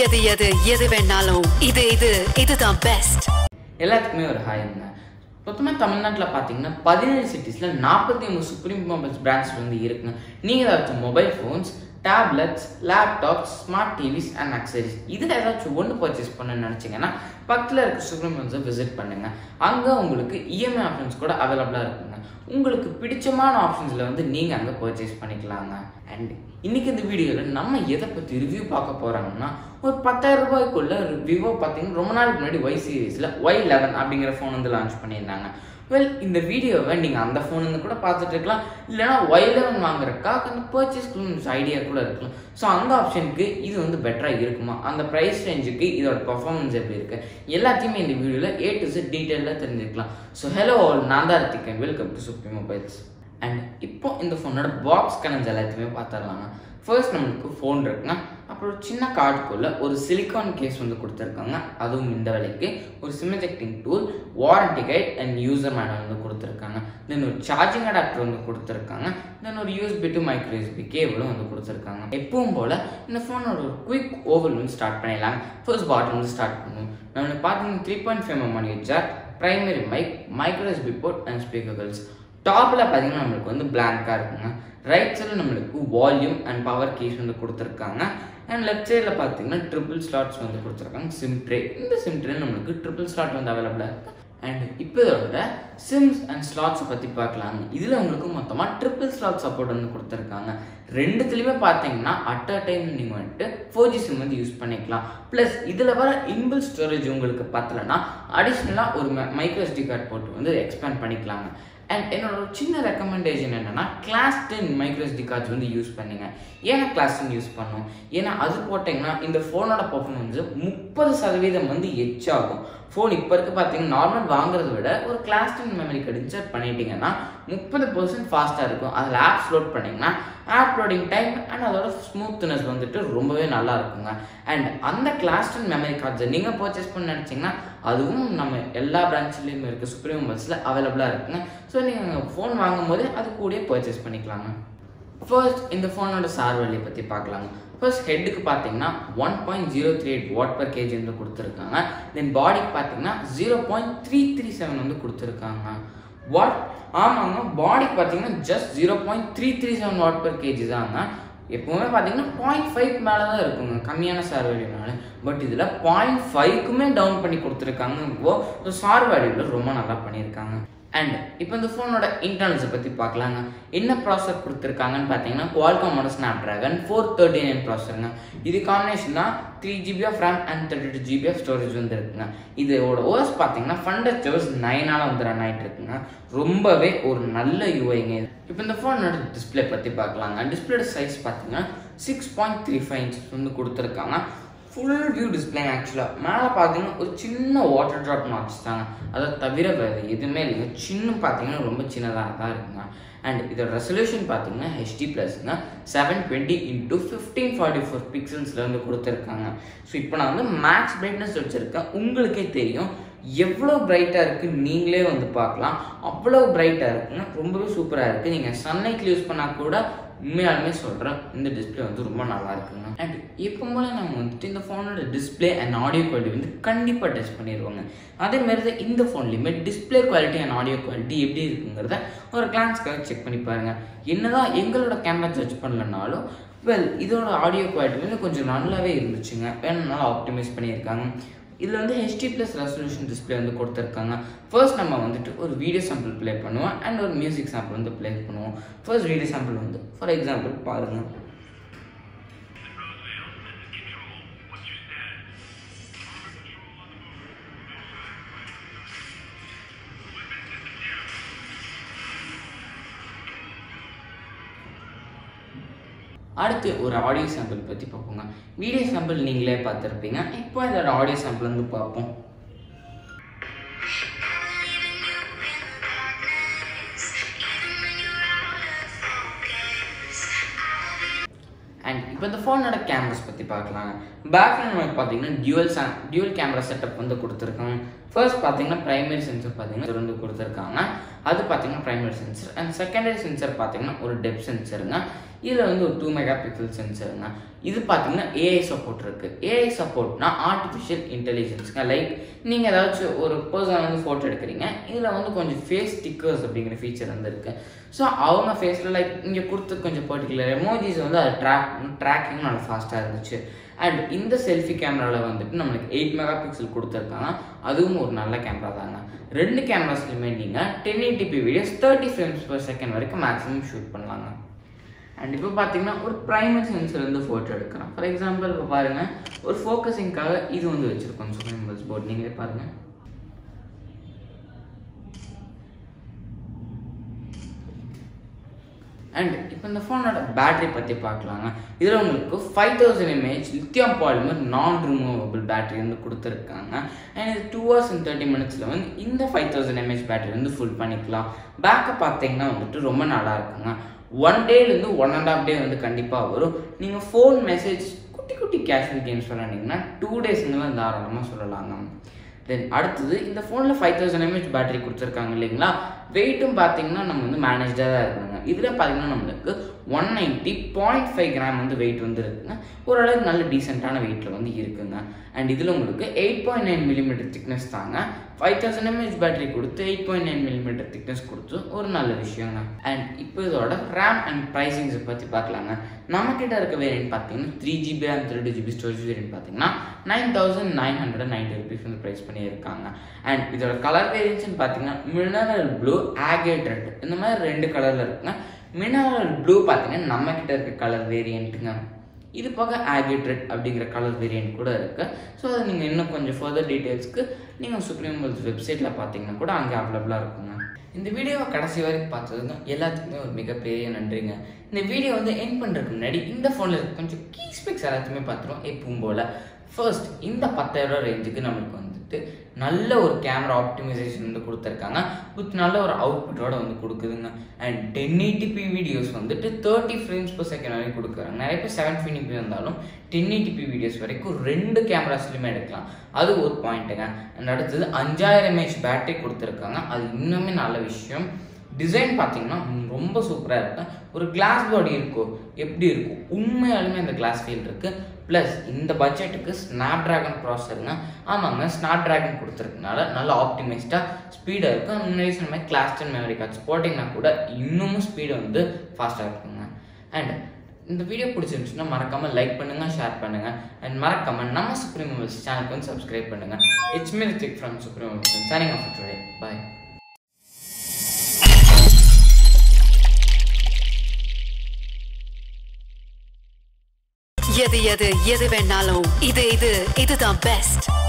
எது எது எது வேணாலும் இது இது இதுதான் பெஸ்ட் எல்லாத்துக்குமே ஒரு ஹாய் இருங்க மொத்தமாக தமிழ்நாட்டில் பார்த்தீங்கன்னா பதினேழு சிட்டிஸில் நாற்பத்தி மூணு சுப்ரீம் மொபைல்ஸ் பிராண்ட்ஸ் வந்து இருக்குங்க நீங்கள் ஏதாச்சும் mobile phones tablets laptops smart TVs and accessories இதில் ஏதாச்சும் ஒன்று பர்ச்சேஸ் பண்ணணும்னு நினச்சிங்கன்னா பக்கத்தில் இருக்க சுப்ரீம் மொபைல்ஸை விசிட் பண்ணுங்க அங்கே உங்களுக்கு இஎம்ஐ ஆப்ஷன்ஸ் கூட அவைலபிளாக இருக்குங்க உங்களுக்கு பிடிச்சமான ஆப்ஷன்ஸில் வந்து நீங்கள் அங்கே பர்ச்சேஸ் பண்ணிக்கலாங்க அண்ட் இன்னைக்கு இந்த வீடியோவில் நம்ம எதை பற்றி ரிவ்யூ பார்க்க போகிறாங்கன்னா ஒரு பத்தாயிரம் ரூபாய்க்குள்ள விவோ பார்த்தீங்கன்னா ரொம்ப நாளுக்கு முன்னாடி ஒய் சீரீஸில் ஒய் லெவன் அப்படிங்கிற ஃபோன் வந்து லான்ச் பண்ணியிருந்தாங்க வெல் இந்த வீடியோவை நீங்கள் அந்த ஃபோன் கூட பார்த்துட்டு இருக்கலாம் இல்லைனா ஒய் லெவன் வாங்குறதுக்காக அந்த பர்ச்சேஸ் ஐடியா கூட இருக்கலாம் ஸோ அந்த ஆப்ஷனுக்கு இது வந்து பெட்டராக இருக்குமா அந்த ப்ரைஸ் ரேஞ்சுக்கு இதோட பர்ஃபார்மன்ஸ் எப்படி இருக்கு எல்லாத்தையுமே இந்த வீடியோவில் ஏ டு செட் டீட்டெயிலாக தெரிஞ்சுக்கலாம் ஸோ ஹலோ ஆல் நான் தான் Rithikan welcome to supreme mobiles and இப்போ இந்த ஃபோனோட பாக்ஸ் கனெக்ட்ஸ் எல்லாத்தையுமே பார்த்துடலாங்க ஃபர்ஸ்ட் நம்மளுக்கு ஃபோன் இருக்குங்க அப்புறம் ஒரு சின்ன கார்டுக்குள்ள ஒரு சிலிக்கான் கேஸ் வந்து கொடுத்துருக்காங்க அதுவும் இந்த விலைக்கு ஒரு sim ejecting tool warranty guide and user manual வந்து கொடுத்துருக்காங்க தென் ஒரு சார்ஜிங் அடாப்டர் வந்து கொடுத்துருக்காங்க தென் ஒரு யூஎஸ்பி டு மைக்ரோ யூஎஸ்பி கேபிளும் வந்து கொடுத்துருக்காங்க எப்பவும் போல் இந்த ஃபோனோட ஒரு குயிக் ஓவல் வந்து ஸ்டார்ட் பண்ணிடலாம் ஃபர்ஸ்ட் பாட்டம் வந்து ஸ்டார்ட் பண்ணுவோம் நம்மளுக்கு பார்த்தீங்கன்னா த்ரீ பாயிண்ட் ஃபைவ் எம்எம் மணி jack primary mic micro USB port and speakers டாப்பில் பார்த்தீங்கன்னா நம்மளுக்கு வந்து பிளாங்காக இருக்குங்க ரைட் சைடில் நம்மளுக்கு வால்யூம் அண்ட் பவர் கீஸ் வந்து கொடுத்துருக்காங்க அண்ட் லெஃப்ட் சைடில் பார்த்தீங்கன்னா ட்ரிபிள் ஸ்லாட்ஸ் வந்து கொடுத்துருக்காங்க சிம் ட்ரே இந்த சிம் ட்ரே நம்மளுக்கு ட்ரிபிள் ஸ்லாட் வந்து அவைலபிளாக இருக்குது அண்ட் இப்போ இதோட சிம்ஸ் அண்ட் ஸ்லாட்ஸை பற்றி பார்க்கலாங்க இதில் உங்களுக்கு மொத்தமாக ட்ரிபிள் ஸ்லாட் சப்போர்ட் வந்து கொடுத்துருக்காங்க ரெண்டுத்துலேயுமே பார்த்தீங்கன்னா அட் அ டைம் நீங்கள் வந்துட்டு ஃபோர் ஜி சிம் வந்து யூஸ் பண்ணிக்கலாம் ப்ளஸ் இதில் வர இன்பில் ஸ்டோரேஜ் உங்களுக்கு பத்தலைன்னா அடிஷ்னலாக ஒரு மைக்ரோ எஸ்டி கார்டு போட்டு வந்து எக்ஸ்பேண்ட் பண்ணிக்கலாங்க அண்ட் என்னோட ஒரு சின்ன ரெக்கமெண்டேஷன் என்னன்னா கிளாஸ் டென் மைக்ரோஎஸ்டி கார்ட்ஸ் வந்து யூஸ் பண்ணுங்க ஏன்னா கிளாஸ் டென் யூஸ் பண்ணும் ஏன்னா அது போட்டிங்கன்னா இந்த ஃபோனோட பர்ஃபார்மன்ஸ் முப்பது சதவீதம் வந்து எச் ஆகும் ஃபோன் இப்போ இருக்க பார்த்தீங்கன்னா நார்மல் வாங்குறத விட ஒரு class ten memory card insert பண்ணிட்டீங்கன்னா முப்பது பர்சன்ட் ஃபாஸ்ட்டாக இருக்கும் அதில் ஆப்ஸ் லோட் பண்ணிங்கன்னா ஆப் லோடிங் டைம் அண்ட் அதோட ஸ்மூத்னஸ் வந்துட்டு ரொம்பவே நல்லா இருக்குங்க அண்ட் அந்த கிளாஸ் டென் மெமரி கார்ட்ஸை நீங்கள் பர்ச்சேஸ் பண்ண நினச்சிங்கன்னா அதுவும் நம்ம எல்லா பிரான்ச்லேயுமே இருக்குது சுப்ரீம் மொபைல்ஸில் அவைலபிளாக இருக்குங்க ஸோ நீங்கள் ஃபோன் வாங்கும் போது அது கூடயே பர்ச்சேஸ் பண்ணிக்கலாங்க ஃபர்ஸ்ட் இந்த ஃபோனோட சார் வழியை பற்றி பார்க்கலாங்க ஃபர்ஸ்ட் ஹெட்டுக்கு பார்த்தீங்கன்னா one point zero three eight watt per KG வந்து கொடுத்துருக்காங்க தென் பாடிக்கு பார்த்தீங்கன்னா zero point three three seven வந்து கொடுத்துருக்காங்க வாட் ஆமாங்க பாடிக்கு பார்த்தீங்கன்னா just zero point three three seven watt per KG தாங்க எப்பவுமே பார்த்தீங்கன்னா பாயிண்ட் ஃபைவ் மேலே தான் இருக்குங்க கம்மியான சார் வேல்யூனால பட் இதில் பாயிண்ட் ஃபைவ்க்குமே டவுன் பண்ணி கொடுத்துருக்காங்க இப்போ சார் வேல்யூவில் ரொம்ப நல்லா பண்ணியிருக்காங்க அண்ட் இப்போ இந்த ஃபோனோட இன்டர்னல்ஸை பற்றி பார்க்கலாங்க என்ன ப்ராசர் கொடுத்துருக்காங்கன்னு பார்த்தீங்கன்னா குவால்காமோட Snapdragon four thirty nine ப்ராசருங்க இது காம்பினேஷன் தான் three GB of RAM and thirty two GB of storage வந்து இருக்குங்க இதோட ஓஎஸ் பார்த்தீங்கன்னா ஃபண்டர் சோர்ஸ் நைனால் வந்து ரன் ஆகிட்டு இருக்குங்க ரொம்பவே ஒரு நல்ல யூஐங்க இது இப்போ இந்த ஃபோனோட டிஸ்பிளே பற்றி பார்க்கலாங்க டிஸ்பிளேட சைஸ் பார்த்தீங்கன்னா six point three five inch வந்து கொடுத்துருக்காங்க ஃபுல் வியூ டிஸ்பிளே ஆக்சுவலாக மேலே பார்த்தீங்கன்னா ஒரு சின்ன வாட்டர் ட்ராப் நாட்ச் தாங்க அதை தவிர வேறு எதுவுமே இல்லைங்க சின்ன பார்த்தீங்கன்னா ரொம்ப சின்னதாக தான் இருக்குங்க அண்ட் இதோட ரெசல்யூஷன் பார்த்தீங்கன்னா ஹெச்டி ப்ளஸ்ங்க seven twenty into fifteen forty four பிக்சல்ஸில் வந்து கொடுத்துருக்காங்க ஸோ இப்போ நான் வந்து மேக்ஸ் பிரைட்னஸ் வச்சுருக்கேன் உங்களுக்கே தெரியும் எவ்வளோ பிரைட்டாக இருக்குது நீங்களே வந்து பார்க்கலாம் அவ்வளோ பிரைட்டாக இருக்குங்க ரொம்பவே சூப்பராக இருக்குது நீங்கள் சன்லைட்டில் யூஸ் பண்ணால் கூட உண்மையாலுமே சொல்கிறேன் இந்த டிஸ்பிளே வந்து ரொம்ப நல்லா இருக்குங்க அண்ட் இப்போ போல நம்ம வந்துட்டு இந்த ஃபோனோட டிஸ்பிளே அண்ட் ஆடியோ குவாலிட்டி வந்து கண்டிப்பாக டெஸ்ட் பண்ணிடுவாங்க அதே மாதிரி தான் இந்த ஃபோன்லையுமே display quality and audio quality எப்படி இருக்குங்கிறத ஒரு கிளான்ஸ்க்காக செக் பண்ணி பாருங்கள் என்னதான் எங்களோட கேமரா ஜட்ஜ் பண்ணலனாலும் வெல் இதோட ஆடியோ குவாலிட்டி வந்து கொஞ்சம் நல்லாவே இருந்துச்சுங்க வேணும்னாலும் ஆப்டிமைஸ் பண்ணியிருக்காங்க இதில் வந்து ஹெச்டி ப்ளஸ் ரெசல்யூஷன் டிஸ்பிளே வந்து கொடுத்துருக்காங்க ஃபர்ஸ்ட் நம்ம வந்துட்டு ஒரு வீடியோ சாம்பிள் ப்ளே பண்ணுவோம் அண்ட் ஒரு மியூசிக் சாம்பிள் வந்து ப்ளே பண்ணுவோம் ஃபர்ஸ்ட் வீடியோ சாம்பிள் வந்து ஃபார் எக்ஸாம்பிள் பாருங்கள் அடுத்து ஒரு ஆடியோ சாம்பிள் பற்றி பார்ப்போங்க வீடியோ சாம்பிள் நீங்களே பார்த்துருப்பீங்க இப்போ இதோட ஆடியோ சாம்பிள் வந்து பார்ப்போம் அண்ட் இப்போ இந்த ஃபோனோட கேமராஸ் பற்றி பார்க்கலாங்க பேக்கில் நமக்கு பார்த்தீங்கன்னா டியூவல் சா டியூவல் கேமரா செட்டப் வந்து கொடுத்துருக்காங்க ஃபர்ஸ்ட் பார்த்தீங்கன்னா பிரைமரி சென்சர் பார்த்தீங்கன்னா இது வந்து கொடுத்துருக்காங்க அது பார்த்தீங்கன்னா primary sensor and secondary sensor பார்த்தீங்கன்னா ஒரு டெப் சென்சருங்க இதில் வந்து ஒரு டூ மெகா பிக்சல் சென்சருங்க இது பார்த்தீங்கன்னா ஏஐ சப்போர்ட் இருக்குது ஏஐ சப்போர்ட்னா ஆர்டிஃபிஷியல் இன்டெலிஜென்ஸுங்க லைக் நீங்கள் ஏதாச்சும் ஒரு பர்சன் வந்து ஃபோட்டோ எடுக்கிறீங்க இதில் வந்து கொஞ்சம் ஃபேஸ் ஸ்டிக்கர்ஸ் அப்படிங்கிற ஃபீச்சர் வந்து இருக்குது ஸோ அவங்க ஃபேஸில் லைக் இங்கே கொடுத்து கொஞ்சம் பர்டிகுலர் எமோஜிஸ் வந்து அது ட்ராக் ட்ராக்கிங் நல்லா ஃபாஸ்ட்டாக இருந்துச்சு அண்ட் இந்த செல்ஃபி கேமராவில் வந்துட்டு நம்மளுக்கு எயிட் மெகா பிக்சல் கொடுத்துருக்காங்க அதுவும் ஒரு நல்ல கேமரா தாங்க ரெண்டு கேமராஸ்லையுமே நீங்கள் ten eighty p videos thirty frames per second வரைக்கும் மேக்ஸிமம் ஷூட் பண்ணலாங்க அண்ட் இப்போ பார்த்தீங்கன்னா ஒரு ப்ரைமரி சென்சர் வந்து ஃபோட்டோ எடுக்கிறோம் ஃபார் எக்ஸாம்பிள் இப்போ பாருங்கள் ஒரு ஃபோக்கஸிங்காக இது வந்து வச்சுருக்கோம் சுப்ரீம் போர்ட் நீங்களே பாருங்கள் அண்ட் இப்போ இந்த ஃபோனோட பேட்டரி பற்றி பார்க்கலாங்க இதில் உங்களுக்கு five thousand mAh lithium polymer non removable battery வந்து கொடுத்துருக்காங்க அண்ட் இது டூ ஹவர்ஸ் அண்ட் தேர்ட்டி மினிட்ஸில் வந்து இந்த ஃபைவ் தௌசண்ட் எம்ஏஹெச் பேட்டரி வந்து ஃபுல் பண்ணிக்கலாம் பேக்கப் பார்த்தீங்கன்னா வந்துட்டு ரொம்ப நல்லா இருக்குங்க ஒன் டேலேருந்து ஒன் அண்ட் ஆஃப் டே வந்து கண்டிப்பாக வரும் நீங்கள் ஃபோன் மெசேஜ் குட்டி குட்டி கேஷுவல் கேம்ஸ் விளாண்டிங்கன்னா டூ டேஸுங்கெல்லாம் தாராளமாக சொல்லலாங்க தென் அடுத்தது இந்த ஃபோனில் ஃபைவ் தௌசண்ட் எம்ஏஹெச் பேட்டரி கொடுத்துருக்காங்க இல்லைங்களா வெயிட்டும் பார்த்தீங்கன்னா நம்ம வந்து மேனேஜாக தான் இருக்குங்க இதில் பார்த்தீங்கன்னா நம்மளுக்கு one ninety point five gram வந்து வெயிட் வந்து இருக்குங்க ஓரளவுக்கு நல்ல டீசெண்டான வெயிட்டில் வந்து இருக்குங்க அண்ட் இதில் உங்களுக்கு eight point nine millimetre thickness தாங்க ஃபைவ் தௌசண்ட் எம்ஏஹெச் பேட்டரி கொடுத்து eight point nine millimetre thickness கொடுத்து ஒரு நல்ல விஷயங்க அண்ட் இப்போ இதோட ரேம் அண்ட் ப்ரைசிங்ஸை பற்றி பார்க்கலாங்க நம்மக்கிட்ட இருக்க வேரியன்ட் பார்த்தீங்கன்னா three GB RAM three GB storage variant பார்த்தீங்கன்னா nine thousand nine hundred ninety rupees வந்து ப்ரைஸ் பண்ணியிருக்காங்க அண்ட் இதோட கலர் வேரியன்ட்ஸ்னு பார்த்தீங்கன்னா மினரல் ப்ளூ ஆகேட் ரெட் இந்த மாதிரி ரெண்டு கலரில் இருக்குங்க மினரல் ப்ளூ பார்த்தீங்கன்னா நம்ம கிட்ட இருக்க கலர் வேரியண்ட்டுங்க இது போக ஆகேட் ரெட் அப்படிங்கிற கலர் வேரியண்ட் கூட இருக்குது ஸோ அதை நீங்கள் இன்னும் கொஞ்சம் ஃபர்தர் டீட்டெயில்ஸ்க்கு நீங்கள் சுப்ரீம் கோர்ட்ஸ் வெப்சைட்டில் பார்த்தீங்கன்னா கூட அங்கே அவைலபிளாக இருக்குங்க இந்த வீடியோவை கடைசி வரைக்கும் பார்த்ததுங்க எல்லாத்துக்குமே ஒரு மிகப்பெரிய நன்றிங்க இந்த வீடியோ வந்து என் பண்ணுறதுக்கு முன்னாடி இந்த ஃபோனில் இருக்க கொஞ்சம் கீ ஸ்பெக்ஸ் எல்லாத்தையுமே பார்த்துருவோம் எப்பவும் போல் ஃபர்ஸ்ட் இந்த பத்தாயிரம் ரேஞ்சுக்கு நம்மளுக்கு வந்துட்டு நல்ல ஒரு கேமரா ஆப்டிமைசேஷன் வந்து கொடுத்துருக்காங்க வித் நல்ல ஒரு அவுட்புட்டோட வந்து கொடுக்குதுங்க அண்ட் டென் எயிட்டிபி வீடியோஸ் வந்துட்டு தேர்ட்டி ஃப்ரேம்ஸ் per செகண்ட் வரைக்கும் கொடுக்குறாங்க நிறைய பேர் செவன் ஃபினிபி வந்தாலும் டென் எயிட்டிபி வீடியோஸ் வரைக்கும் ரெண்டு கேமராஸ்லையுமே எடுக்கலாம் அது ஒரு பாயிண்ட்டுங்க அண்ட் அடுத்தது அஞ்சாயிரம் எம்ஏஹெச் பேட்டரி கொடுத்துருக்காங்க அது இன்னுமே நல்ல விஷயம் டிசைன் பார்த்தீங்கன்னா ரொம்ப சூப்பராக இருக்கும் ஒரு கிளாஸ் பாடி இருக்கும் எப்படி இருக்கும் உண்மையாலுமே அந்த கிளாஸ் ஃபீல் இருக்குது ப்ளஸ் இந்த பட்ஜெட்டுக்கு ஸ்னாப் ட்ராகன் ப்ராசருங்க ஆமாங்க ஸ்னாப் ட்ராகன் கொடுத்துருக்கனால நல்ல ஆப்டிமைஸ்டாக ஸ்பீடாக இருக்கும் முன்னாடி சொன்ன மாதிரி கிளாஸ் டென் மெமரி கார்ட்ஸ் போட்டிங்கன்னா கூட இன்னமும் ஸ்பீடு வந்து ஃபாஸ்ட்டாக இருக்குங்க அண்ட் இந்த வீடியோ பிடிச்சிருந்துச்சுன்னா மறக்காமல் லைக் பண்ணுங்கள் ஷேர் பண்ணுங்கள் அண்ட் மறக்காமல் நம்ம சுப்ரீம் மொபைல்ஸ் சேனலுக்கு வந்து சப்ஸ்கிரைப் பண்ணுங்கள் it's me Rithik from supreme mobiles signing off today bye எது எது எது வேணாலும் இது இது இதுதான் பெஸ்ட்